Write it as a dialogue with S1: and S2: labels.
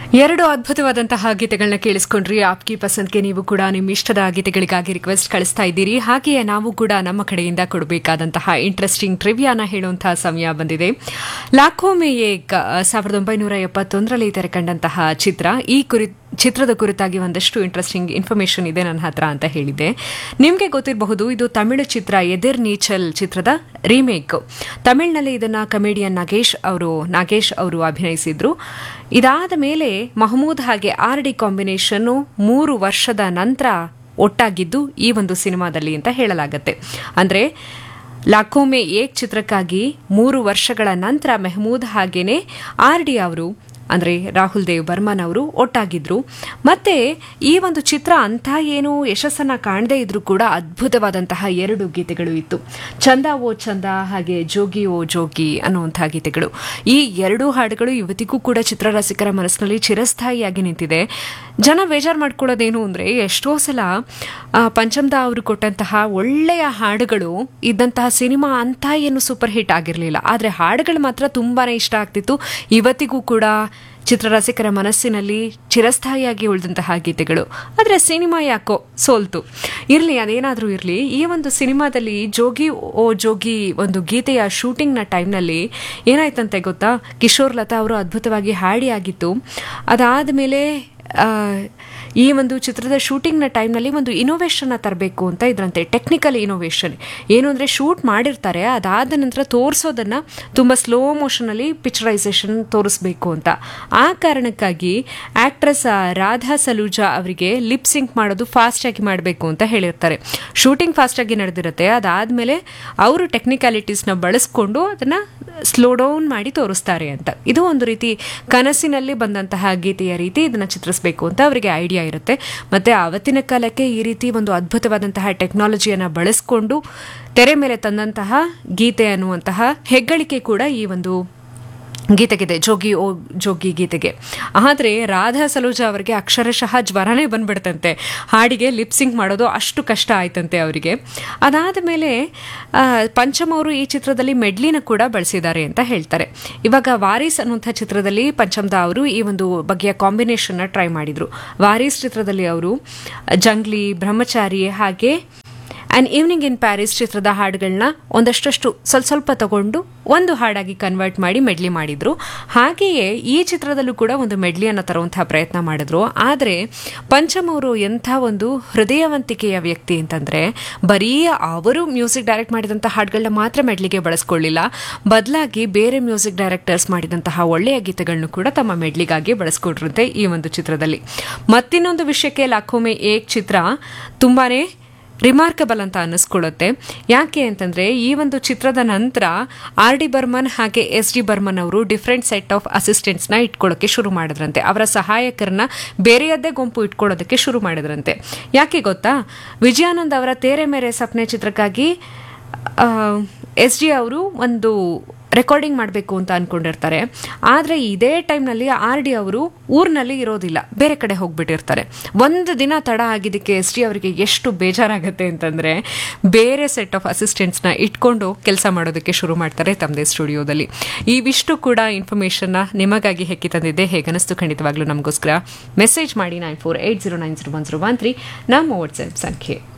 S1: ಎರಡು ಅದ್ಭುತವಾದಂತಹ ಗೀತೆಗಳನ್ನ ಕೇಳಿಸ್ಕೊಂಡ್ರಿ ಆಪ್ಕಿ ಪಸಂದ್ಗೆ ನೀವು ಕೂಡ ನಿಮ್ಮ ಇಷ್ಟದ ಗೀತೆಗಳಿಗಾಗಿ ರಿಕ್ವೆಸ್ಟ್ ಕಳಿಸ್ತಾ ಇದ್ದೀರಿ ಹಾಗೆಯೇ ನಾವು ಕೂಡ ನಮ್ಮ ಕಡೆಯಿಂದ ಕೊಡಬೇಕಾದಂತಹ ಇಂಟ್ರೆಸ್ಟಿಂಗ್ ಟ್ರಿವಿಯಾನ ಹೇಳುವಂತಹ ಸಮಯ ಬಂದಿದೆ ಲಾಖೋ ಮೇ ಏಕ್ ಸಾವಿರದ ಒಂಬೈನೂರ ಎಪ್ಪತ್ತೊಂದರಲ್ಲಿ ತೆರೆ ಕಂಡಂತಹ ಚಿತ್ರ ಈ ಕುರಿ ಚಿತ್ರದ ಕುರಿತಾಗಿ ಒಂದಷ್ಟು ಇಂಟ್ರೆಸ್ಟಿಂಗ್ ಇನ್ಫಾರ್ಮೇಶನ್ ಇದೆ ನನ್ನ ಹತ್ರ ಅಂತ ಹೇಳಿದ್ದೆ ನಿಮಗೆ ಗೊತ್ತಿರಬಹುದು ಇದು ತಮಿಳು ಚಿತ್ರ ಎದಿರ್ ನೀಚಲ್ ಚಿತ್ರದ ರೀಮೇಕ್ ತಮಿಳಿನಲ್ಲಿ ಇದನ್ನ ಕಮಿಡಿಯನ್ ನಾಗೇಶ್ ಅವರು ನಾಗೇಶ್ ಅವರು ಅಭಿನಯಿಸಿದ್ರು ಇದಾದ ಮೇಲೆ ಮಹಮೂದ್ ಹಾಗೆ ಆರ್ ಡಿ ಕಾಂಬಿನೇಷನ್ ಮೂರು ವರ್ಷದ ನಂತರ ಒಟ್ಟಾಗಿದ್ದು ಈ ಒಂದು ಸಿನಿಮಾದಲ್ಲಿ ಅಂತ ಹೇಳಲಾಗತ್ತೆ ಅಂದ್ರೆ ಲಾಖೋಮೆ ಏಕ್ ಚಿತ್ರಕ್ಕಾಗಿ ಮೂರು ವರ್ಷಗಳ ನಂತರ ಮೆಹಮೂದ್ ಹಾಗೇನೆ ಆರ್ ಡಿ ಅವರು ಅಂದರೆ ರಾಹುಲ್ ದೇವ್ ಬರ್ಮನ್ ಅವರು ಒಟ್ಟಾಗಿದ್ರು ಮತ್ತೆ ಈ ಒಂದು ಚಿತ್ರ ಅಂಥ ಏನು ಯಶಸ್ಸನ್ನ ಕಾಣದೇ ಇದ್ರೂ ಕೂಡ ಅದ್ಭುತವಾದಂತಹ ಎರಡು ಗೀತೆಗಳು ಇತ್ತು ಚಂದ ಓ ಚಂದ ಹಾಗೆ ಜೋಗಿ ಓ ಜೋಗಿ ಅನ್ನುವಂತಹ ಗೀತೆಗಳು ಈ ಎರಡೂ ಹಾಡುಗಳು ಇವತ್ತಿಗೂ ಕೂಡ ಚಿತ್ರರಸಿಕರ ಮನಸ್ಸಿನಲ್ಲಿ ಚಿರಸ್ಥಾಯಿಯಾಗಿ ನಿಂತಿದೆ ಜನ ಬೇಜಾರು ಮಾಡ್ಕೊಳ್ಳೋದೇನು ಅಂದರೆ ಎಷ್ಟೋ ಸಲ ಪಂಚಮ್ದ ಅವರು ಕೊಟ್ಟಂತಹ ಒಳ್ಳೆಯ ಹಾಡುಗಳು ಇದ್ದಂತಹ ಸಿನಿಮಾ ಅಂತ ಏನು ಸೂಪರ್ ಹಿಟ್ ಆಗಿರಲಿಲ್ಲ ಆದರೆ ಹಾಡುಗಳು ಮಾತ್ರ ತುಂಬಾನೇ ಇಷ್ಟ ಆಗ್ತಿತ್ತು ಇವತ್ತಿಗೂ ಕೂಡ ಚಿತ್ರರಸಿಕರ ಮನಸ್ಸಿನಲ್ಲಿ ಚಿರಸ್ಥಾಯಿಯಾಗಿ ಉಳಿದಂತಹ ಗೀತೆಗಳು ಆದರೆ ಸಿನಿಮಾ ಯಾಕೋ ಸೋಲ್ತು ಇರಲಿ ಅದೇನಾದರೂ ಇರಲಿ ಈ ಒಂದು ಸಿನಿಮಾದಲ್ಲಿ ಜೋಗಿ ಓ ಜೋಗಿ ಒಂದು ಗೀತೆಯ ಶೂಟಿಂಗ್ನ ಟೈಮ್ನಲ್ಲಿ ಏನಾಯ್ತಂತೆ ಗೊತ್ತಾ ಕಿಶೋರ್ ಲತಾ ಅವರು ಅದ್ಭುತವಾಗಿ ಹಾಡಿ ಆಗಿತ್ತು ಅದಾದ ಮೇಲೆ ಈ ಒಂದು ಚಿತ್ರದ ಶೂಟಿಂಗ್ನ ಟೈಮ್ನಲ್ಲಿ ಒಂದು ಇನೋವೇಷನ್ನ ತರಬೇಕು ಅಂತ ಇದ್ರಂತೆ ಟೆಕ್ನಿಕಲ್ ಇನೋವೇಷನ್ ಏನು ಅಂದರೆ ಶೂಟ್ ಮಾಡಿರ್ತಾರೆ ಅದಾದ ನಂತರ ತೋರಿಸೋದನ್ನು ತುಂಬ ಸ್ಲೋ ಮೋಷನಲ್ಲಿ ಪಿಕ್ಚರೈಸೇಷನ್ ತೋರಿಸ್ಬೇಕು ಅಂತ ಆ ಕಾರಣಕ್ಕಾಗಿ ಆಕ್ಟ್ರೆಸ್ ರಾಧಾ ಸಲೂಜಾ ಅವರಿಗೆ ಲಿಪ್ ಸಿಂಕ್ ಮಾಡೋದು ಫಾಸ್ಟಾಗಿ ಮಾಡಬೇಕು ಅಂತ ಹೇಳಿರ್ತಾರೆ ಶೂಟಿಂಗ್ ಫಾಸ್ಟಾಗಿ ನಡೆದಿರುತ್ತೆ ಅದಾದಮೇಲೆ ಅವರು ಟೆಕ್ನಿಕಾಲಿಟೀಸ್ನ ಬಳಸ್ಕೊಂಡು ಅದನ್ನು ಸ್ಲೋ ಡೌನ್ ಮಾಡಿ ತೋರಿಸ್ತಾರೆ ಅಂತ ಇದು ಒಂದು ರೀತಿ ಕನಸಿನಲ್ಲಿ ಬಂದಂತಹ ಗೀತೆಯ ರೀತಿ ಇದನ್ನು ಚಿತ್ರಿಸಬೇಕು ಅಂತ ಅವರಿಗೆ ಐಡಿಯಾ ಇರುತ್ತೆ ಮತ್ತೆ ಆವತ್ತಿನ ಕಾಲಕ್ಕೆ ಈ ರೀತಿ ಒಂದು ಅದ್ಭುತವಾದಂತಹ ಟೆಕ್ನಾಲಜಿಯನ್ನು ಬಳಸಿಕೊಂಡು ತೆರೆ ಮೇಲೆ ತಂದಂತಹ ಗೀತೆ ಅನ್ನುವಂತಹ ಹೆಗ್ಗಳಿಕೆ ಕೂಡ ಈ ಒಂದು ಗೀತೆಗಿದೆ ಜೋಗಿ ಓ ಜೋಗಿ ಗೀತೆಗೆ ಆದರೆ ರಾಧಾ ಸಲೂಜಾ ಅವರಿಗೆ ಅಕ್ಷರಶಃ ಜ್ವರನೇ ಬಂದ್ಬಿಡ್ತಂತೆ ಹಾಡಿಗೆ ಲಿಪ್ಸಿಂಗ್ ಮಾಡೋದು ಅಷ್ಟು ಕಷ್ಟ ಆಯ್ತಂತೆ ಅವರಿಗೆ ಅದಾದ ಮೇಲೆ ಪಂಚಮ್ ಅವರು ಈ ಚಿತ್ರದಲ್ಲಿ ಮೆಡ್ಲಿನ ಕೂಡ ಬಳಸಿದ್ದಾರೆ ಅಂತ ಹೇಳ್ತಾರೆ ಇವಾಗ ವಾರೀಸ್ ಅನ್ನುವಂಥ ಚಿತ್ರದಲ್ಲಿ ಪಂಚಮ್ದ ಅವರು ಈ ಒಂದು ಬಗೆಯ ಕಾಂಬಿನೇಷನ್ನ ಟ್ರೈ ಮಾಡಿದರು ವಾರೀಸ್ ಚಿತ್ರದಲ್ಲಿ ಅವರು ಜಂಗ್ಲಿ ಬ್ರಹ್ಮಚಾರಿ ಹಾಗೆ ಆ್ಯಂಡ್ ಈವ್ನಿಂಗ್ ಇನ್ ಪ್ಯಾರಿಸ್ ಚಿತ್ರದ ಹಾಡುಗಳನ್ನ ಒಂದಷ್ಟು ಸ್ವಲ್ಪ ಸ್ವಲ್ಪ ತಗೊಂಡು ಒಂದು ಹಾಡಾಗಿ ಕನ್ವರ್ಟ್ ಮಾಡಿ ಮೆಡ್ಲಿ ಮಾಡಿದ್ರು ಹಾಗೆಯೇ ಈ ಚಿತ್ರದಲ್ಲೂ ಕೂಡ ಒಂದು ಮೆಡ್ಲಿಯನ್ನು ತರುವಂತಹ ಪ್ರಯತ್ನ ಮಾಡಿದ್ರು ಆದರೆ ಪಂಚಮ್ ಅವರು ಎಂಥ ಒಂದು ಹೃದಯವಂತಿಕೆಯ ವ್ಯಕ್ತಿ ಅಂತಂದರೆ ಬರೀ ಅವರು ಮ್ಯೂಸಿಕ್ ಡೈರೆಕ್ಟ್ ಮಾಡಿದಂಥ ಹಾಡುಗಳನ್ನ ಮಾತ್ರ ಮೆಡ್ಲಿಗೆ ಬಳಸ್ಕೊಳ್ಳಿಲ್ಲ ಬದಲಾಗಿ ಬೇರೆ ಮ್ಯೂಸಿಕ್ ಡೈರೆಕ್ಟರ್ಸ್ ಮಾಡಿದಂತಹ ಒಳ್ಳೆಯ ಗೀತೆಗಳನ್ನು ಕೂಡ ತಮ್ಮ ಮೆಡ್ಲಿಗಾಗಿ ಬಳಸ್ಕೊಟ್ರಂತೆ ಈ ಒಂದು ಚಿತ್ರದಲ್ಲಿ ಮತ್ತಿನ್ನೊಂದು ವಿಷಯಕ್ಕೆ ಲಾಖೋಮೆ ಏಕ್ ಚಿತ್ರ ತುಂಬಾನೇ ರಿಮಾರ್ಕಬಲ್ ಅಂತ ಅನ್ನಿಸ್ಕೊಳ್ಳುತ್ತೆ ಯಾಕೆ ಅಂತಂದರೆ ಈ ಒಂದು ಚಿತ್ರದ ನಂತರ ಆರ್ ಡಿ ಬರ್ಮನ್ ಹಾಗೆ ಎಸ್ ಡಿ ಬರ್ಮನ್ ಅವರು ಡಿಫ್ರೆಂಟ್ ಸೆಟ್ ಆಫ್ ಅಸಿಸ್ಟೆಂಟ್ಸ್ನ ಇಟ್ಕೊಳ್ಳೋಕ್ಕೆ ಶುರು ಮಾಡಿದ್ರಂತೆ ಅವರ ಸಹಾಯಕರನ್ನ ಬೇರೆಯದ್ದೇ ಗುಂಪು ಇಟ್ಕೊಳ್ಳೋದಕ್ಕೆ ಶುರು ಮಾಡಿದ್ರಂತೆ ಯಾಕೆ ಗೊತ್ತಾ ವಿಜಯಾನಂದ್ ಅವರ ತೇರೆ ಮೇರೆ ಸಪ್ನೆ ಚಿತ್ರಕ್ಕಾಗಿ ಎಸ್ ಡಿ ಅವರು ಒಂದು ರೆಕಾರ್ಡಿಂಗ್ ಮಾಡಬೇಕು ಅಂತ ಅಂದ್ಕೊಂಡಿರ್ತಾರೆ ಆದರೆ ಇದೇ ಟೈಮ್ನಲ್ಲಿ ಆರ್ ಡಿ ಅವರು ಊರಿನಲ್ಲಿ ಇರೋದಿಲ್ಲ ಬೇರೆ ಕಡೆ ಹೋಗ್ಬಿಟ್ಟಿರ್ತಾರೆ ಒಂದು ದಿನ ತಡ ಆಗಿದ್ದಕ್ಕೆ ಎಸ್ ಡಿ ಅವರಿಗೆ ಎಷ್ಟು ಬೇಜಾರಾಗುತ್ತೆ ಅಂತಂದರೆ ಬೇರೆ ಸೆಟ್ ಆಫ್ ಅಸಿಸ್ಟೆಂಟ್ಸ್ನ ಇಟ್ಕೊಂಡು ಕೆಲಸ ಮಾಡೋದಕ್ಕೆ ಶುರು ಮಾಡ್ತಾರೆ ತಮ್ಮದೇ ಸ್ಟುಡಿಯೋದಲ್ಲಿ ಇವಿಷ್ಟು ಕೂಡ ಇನ್ಫಾರ್ಮೇಷನ್ನ ನಿಮಗಾಗಿ ಹೆಕ್ಕಿ ತಂದಿದ್ದೆ ಹೇಗನಿಸ್ತು ಖಂಡಿತವಾಗ್ಲೂ ನಮಗೋಸ್ಕರ ಮೆಸೇಜ್ ಮಾಡಿ nine four eight zero nine zero one zero one three ನಮ್ಮ ವಾಟ್ಸ್ಆ್ಯಪ್ ಸಂಖ್ಯೆ